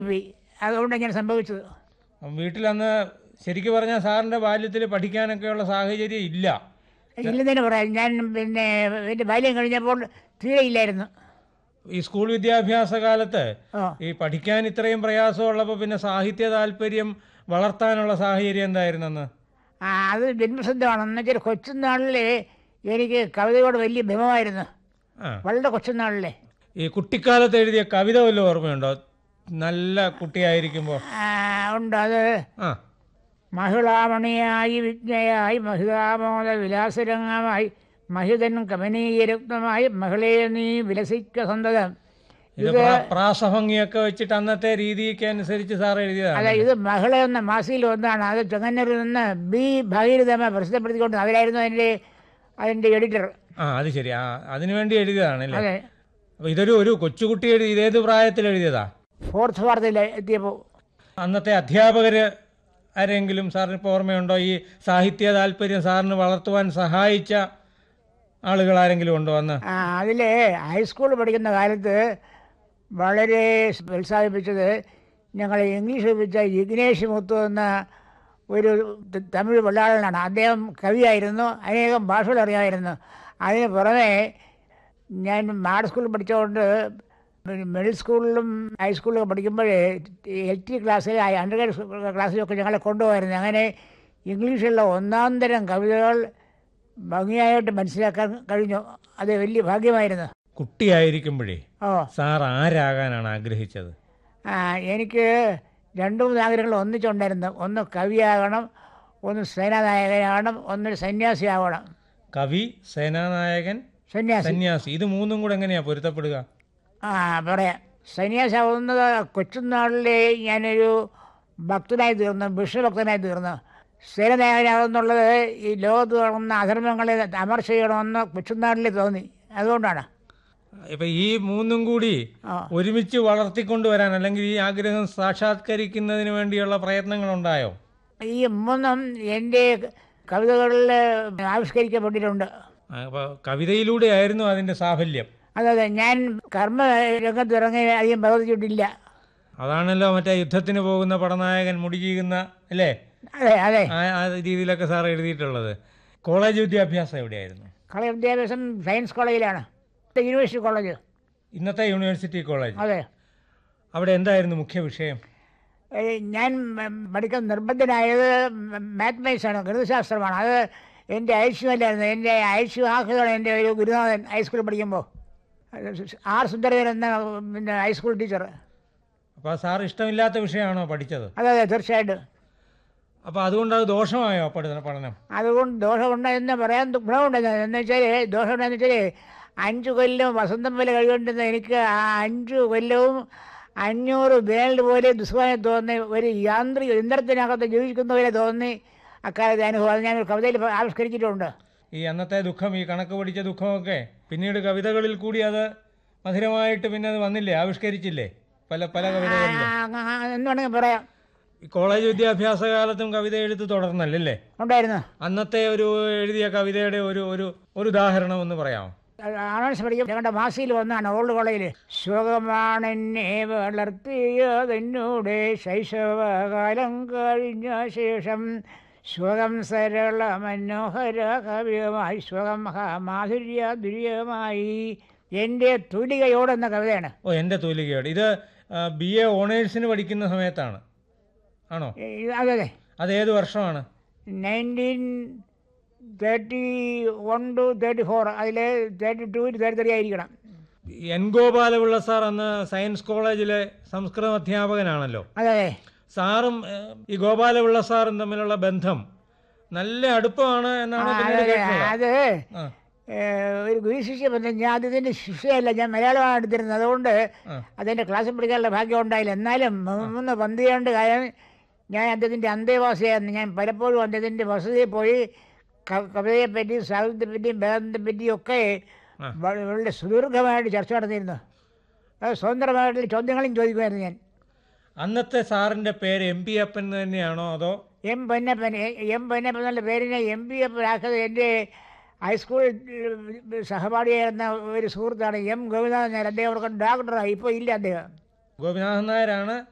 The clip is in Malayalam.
പോയി അതുകൊണ്ട് ഇങ്ങനെ സംഭവിച്ചത് വീട്ടിലന്ന് ശരിക്കും പറഞ്ഞാൽ സാറിൻ്റെ ബാല്യത്തിൽ പഠിക്കാനൊക്കെയുള്ള സാഹചര്യം ഇല്ല ഇല്ലെന്ന് പറയാം ഞാൻ പിന്നെ എൻ്റെ ബാല്യം കഴിഞ്ഞപ്പോൾ തീരെ ഇല്ലായിരുന്നു ഈ സ്കൂൾ വിദ്യാഭ്യാസ കാലത്ത് ഓ ഈ പഠിക്കാൻ ഇത്രയും പ്രയാസമുള്ളപ്പോൾ പിന്നെ സാഹിത്യ താല്പര്യം വളർത്താനുള്ള സാഹചര്യം എന്തായിരുന്നെന്ന് ആ, അത് ജന്മസിദ്ധമാണ് എന്ന് വെച്ചാൽ കൊച്ചുനാളിൽ എനിക്ക് കവിതയോട് വലിയ ഭ്രമമായിരുന്നു ആ വളരെ കൊച്ചുനാളിലെ ഈ കുട്ടിക്കാലത്ത് എഴുതിയ കവിത വല്ലതും ഓർമ്മയുണ്ടോ നല്ല കുട്ടിയായിരിക്കുമ്പോൾ ആ, ഉണ്ട് അത് ആ മഹിളാമണിയായി വിജ്ഞയായി മഹിതാമോദ വിലാസരംഗമായി മഹിതൻ കമനീയരത്നമായി മഹിളയെ നീ വിലസിക്ക സന്തതം ഇത് പ്രാ- പ്രാസഭംഗിയൊക്കെ വെച്ചിട്ട് അന്നത്തെ രീതിക്ക് അനുസരിച്ച് സാർ എഴുതിയതാണ് അതെ ഇത് മഹിള എന്ന മാസിയിൽ ഒന്നാണ് അത് ചെങ്ങന്നൂരിൽ നിന്ന് ബി ഭഗീരഥമ പ്രസിദ്ധപ്പെടുത്തിക്കൊണ്ട് അവരായിരുന്നു അതിൻ്റെ അതിൻ്റെ എഡിറ്റർ ആ അത് ശരി ആ അതിനു വേണ്ടി എഴുതിയതാണ് അല്ലേ അതെ അപ്പൊ ഇതൊരു ഒരു കൊച്ചുകുട്ടി എഴുതി ഇതേത് പ്രായത്തിൽ എഴുതിയതാ ഫോർത്ത് വാർത്തയിൽ എത്തിയപ്പോൾ അന്നത്തെ അധ്യാപകര് ആരെങ്കിലും സാറിന് ഇപ്പോൾ ഓർമ്മയുണ്ടോ ഈ സാഹിത്യ താല്പര്യം സാറിന് വളർത്തുവാൻ സഹായിച്ച ആളുകൾ ആരെങ്കിലും ഉണ്ടോ അന്ന് അതിൽ ഹൈസ്കൂളിൽ പഠിക്കുന്ന കാലത്ത് വളരെ പ്രോത്സാഹിപ്പിച്ചത് ഞങ്ങൾ ഇംഗ്ലീഷ് പഠിപ്പിച്ച ജിഗ്നേഷ് മുത്തു എന്ന ഒരു ത- തമിഴ് വെള്ളാളനാണ് അദ്ദേഹം കവിയായിരുന്നു അനേകം ഭാഷകൾ അറിയാമായിരുന്നു അതിന് പുറമെ ഞാൻ മാഡ് സ്കൂളിൽ പഠിച്ചുകൊണ്ട് മിഡിൽ സ്കൂളിലും ഹൈസ്കൂളിലും പഠിക്കുമ്പോഴേ എൽ ടി ക്ലാസ്സിൽ അണ്ടർ ഗ്രേഡ് ക്ലാസ്സിലൊക്കെ ഞങ്ങളെ കൊണ്ടുപോകായിരുന്നു അങ്ങനെ ഇംഗ്ലീഷിലുള്ള ഒന്നാം തരം കവിതകൾ ഭംഗിയായിട്ട് മനസ്സിലാക്കാൻ കഴിഞ്ഞു അത് വലിയ ഭാഗ്യമായിരുന്നു കുട്ടിയായിരിക്കുമ്പോഴേ ഓ സാർ ആരാകാനാണ് ആഗ്രഹിച്ചത് ആ, എനിക്ക് രണ്ട് മൂന്ന് ആഗ്രഹങ്ങൾ ഒന്നിച്ചുണ്ടായിരുന്നു ഒന്ന് കവിയാകണം ഒന്ന് സേനാനായകനാകണം ഒന്നൊരു സന്യാസിയാവണം കവി സേനാനായകൻ സന്യാസി സന്യാസി ഇത് മൂന്നും കൂടെ എങ്ങനെയാ പൊരുത്തപ്പെടുക ആ പറയാം സന്യാസാവുന്നത് കൊച്ചുനാളിലെ ഞാനൊരു ഭക്തനായി തീർന്നു വിഷ്ണുഭക്തനായി തീർന്നു സേനാനായകനാകുന്നുള്ളത് ഈ ലോകത്ത് നടന്ന അധർമ്മങ്ങളെ അമർച്ച ചെയ്യണമെന്ന് കൊച്ചുനാളിൽ തോന്നി അതുകൊണ്ടാണ് ഇപ്പൊ ഈ മൂന്നും കൂടി ആ ഒരുമിച്ച് വളർത്തിക്കൊണ്ടുവരാൻ അല്ലെങ്കിൽ ഈ ആഗ്രഹം സാക്ഷാത്കരിക്കുന്നതിന് വേണ്ടിയുള്ള പ്രയത്നങ്ങൾ ഉണ്ടായോ ഈ മൂന്നും എൻ്റെ കവിതകളിൽ ആവിഷ്കരിക്കപ്പെട്ടിട്ടുണ്ട് അപ്പോൾ കവിതയിലൂടെ ആയിരുന്നു അതിന്റെ സാഫല്യം അതെ അതെ ഞാൻ കർമ്മ രംഗത്ത് ഇറങ്ങി അധികം പ്രവർത്തിച്ചിട്ടില്ല അതാണല്ലോ മറ്റേ യുദ്ധത്തിന് പോകുന്ന പടനായകൻ മുടിചീകുന്ന അല്ലേ അതെ അതെ ആ ആ രീതിയിലൊക്കെ സാർ എഴുതിയിട്ടുള്ളത് കോളേജ് വിദ്യാഭ്യാസം എവിടെയായിരുന്നു കള വിദ്യാഭ്യാസം സയൻസ് കോളേജിലാണ് യൂണിവേഴ്സിറ്റി കോളേജ് ഇന്നത്തെ യൂണിവേഴ്സിറ്റി കോളേജ് അതെ അവിടെ എന്തായിരുന്നു മുഖ്യ വിഷയം ഏ, ഞാൻ ഉം, പഠിക്കാൻ നിർബന്ധനായത് മാത്തമാറ്റിക്സ് ആണ് ഗണിതശാസ്ത്രമാണ് അത് എൻ്റെ ഐശ്വര്യായിരുന്നു എൻ്റെ ഐശ്വഹാഹതാണ് എൻ്റെ ഒരു ഗുരുനാഥൻ ഹൈസ്കൂളിൽ പഠിക്കുമ്പോൾ ആർ സുന്ദരൻ എന്ന പിന്നെ ഹൈസ്കൂൾ ടീച്ചർ അപ്പോൾ സാർ ഇഷ്ടമില്ലാത്ത വിഷയമാണോ പഠിച്ചത് അതെ അതെ തീർച്ചയായിട്ടും അപ്പോൾ അതുകൊണ്ട് അത് ദോഷമായോ പഠന പഠനം അതുകൊണ്ട് ദോഷമുണ്ട് എന്ന് പറയാൻ ദു- ഗുണമുണ്ട് എന്ന് വെച്ചാൽ ദോഷമുണ്ടെന്ന് വെച്ചാൽ അഞ്ച് കൊല്ലം വസന്തം പോലെ കഴിവുണ്ടെന്ന് എനിക്ക് ആ അഞ്ച് കൊല്ലവും അഞ്ഞൂറ് വേനൽ പോലെ ദുസ്വായം തോന്നി ഒരു യാന്ത്രിക യന്ത്രത്തിനകത്ത് ജീവിക്കുന്ന പോലെ തോന്നി അക്കാലത്തെ അനുഭവം അത് ഞാൻ ഒരു കവിതയിൽ ആവിഷ്കരിച്ചിട്ടുണ്ട് ഈ അന്നത്തെ ദുഃഖം ഈ കണക്ക് പഠിച്ച ദുഃഖമൊക്കെ പിന്നീട് കവിതകളിൽ കൂടി അത് മധുരമായിട്ട് പിന്നെ അത് വന്നില്ലേ ആവിഷ്കരിച്ചില്ലേ പല പല ആ, കവിതകളിലും ആ, ആ, എന്ന് വേണമെങ്കിൽ പറയാം ഈ കോളേജ് വിദ്യാഭ്യാസ കാലത്തും കവിത എഴുത്ത് തുടർന്നല്ലേ ഉണ്ടായിരുന്നു അന്നത്തെ ഒരു എഴുതിയ കവിതയുടെ ഒരു ഒരു ഒരു ഉദാഹരണം ഒന്ന് പറയാമോ ആണേഴ്സ് പഠിക്കും ഞങ്ങളുടെ മാസിയിൽ വന്നാണ് ഓൾഡ് കോളേജിൽ സുഖമാണെന്നെ വളർത്തിയതെന്നൂടെ ശൈശവകാലം കഴിഞ്ഞ ശേഷം സുഖം സരള മനോഹര കവിയമായി സുഖം മാധുര്യ ദുര്യമായി എൻ്റെ തൂലികയോടെന്ന കവിതയാണ് ഓ എൻ്റെ തൂലികയോട് ഇത് ബി എ ഓണേഴ്സിന് പഠിക്കുന്ന സമയത്താണ് ആണോ ഈ- അതെ അതെ അത് ഏത് വർഷമാണ് nineteen thirty one two thirty four അതിൽ തേർട്ടി ടു തേർട്ടി ത്രീ ആയിരിക്കണം എൻ ഗോപാലപിള്ള സാർ അന്ന് സയൻസ് കോളേജിലെ സംസ്കൃതം അധ്യാപകനാണല്ലോ അതെ അതെ സാറും ഏഹ്, ഈ ഗോപാലപിള്ള സാറും തമ്മിലുള്ള ബന്ധം നല്ല അടുപ്പമാണ് എന്നാണ് ആ, പിന്നീട് അതെ, കേട്ടത് അത് ആ ഏഹ്, ഒരു ഗുരുശിഷ്യ ബന്ധം ഞാൻ അതിൻ്റെ ശിക്ഷയല്ല ഞാൻ മലയാളമാണ് എടുത്തിരുന്നത് അതുകൊണ്ട് ആ. അതിൻ്റെ ക്ലാസ്സിൽ പഠിക്കാനുള്ള ഭാഗ്യം ഉണ്ടായില്ല എന്നാലും മൂന്ന് പന്തിയാണ്ട് കാലം ഞാൻ അദ്ദേഹത്തിൻ്റെ അന്തേവാസിയായിരുന്നു ഞാൻ പലപ്പോഴും അദ്ദേഹത്തിൻ്റെ വസതിയിൽ പോയി ക- കവിതയെപ്പറ്റി സാഹിത്യത്തെപ്പറ്റിയും വേദത്തെപ്പറ്റിയും ഒക്കെ ആ. വ- വളരെ സുദീർഘമായിട്ട് ചർച്ച നടന്നിരുന്നു അത് സ്വതന്ത്രമായിട്ടുള്ള ചോദ്യങ്ങളും ചോദിക്കുമായിരുന്നു ഞാൻ അന്നത്തെ സാറിന്റെ പേര് എം പി അപ്പൻ തന്നെയാണോ അതോ എം പൊന്നപ്പൻ എ- എം പൊന്നപ്പൻ എന്നുള്ള പേരിനെ എം പി എഫ് ആക്കിയത് എൻ്റെ ഹൈസ്കൂൾ സഹപാഠിയായിരുന്ന ഒരു സുഹൃത്താണ് എം ഗോവിന്ദൻ നായർ അദ്ദേഹം അവിടെ ഡോക്ടറായി ഇപ്പോൾ ഇല്ല അദ്ദേഹം ഗോപിനാഥൻ നായരാണ്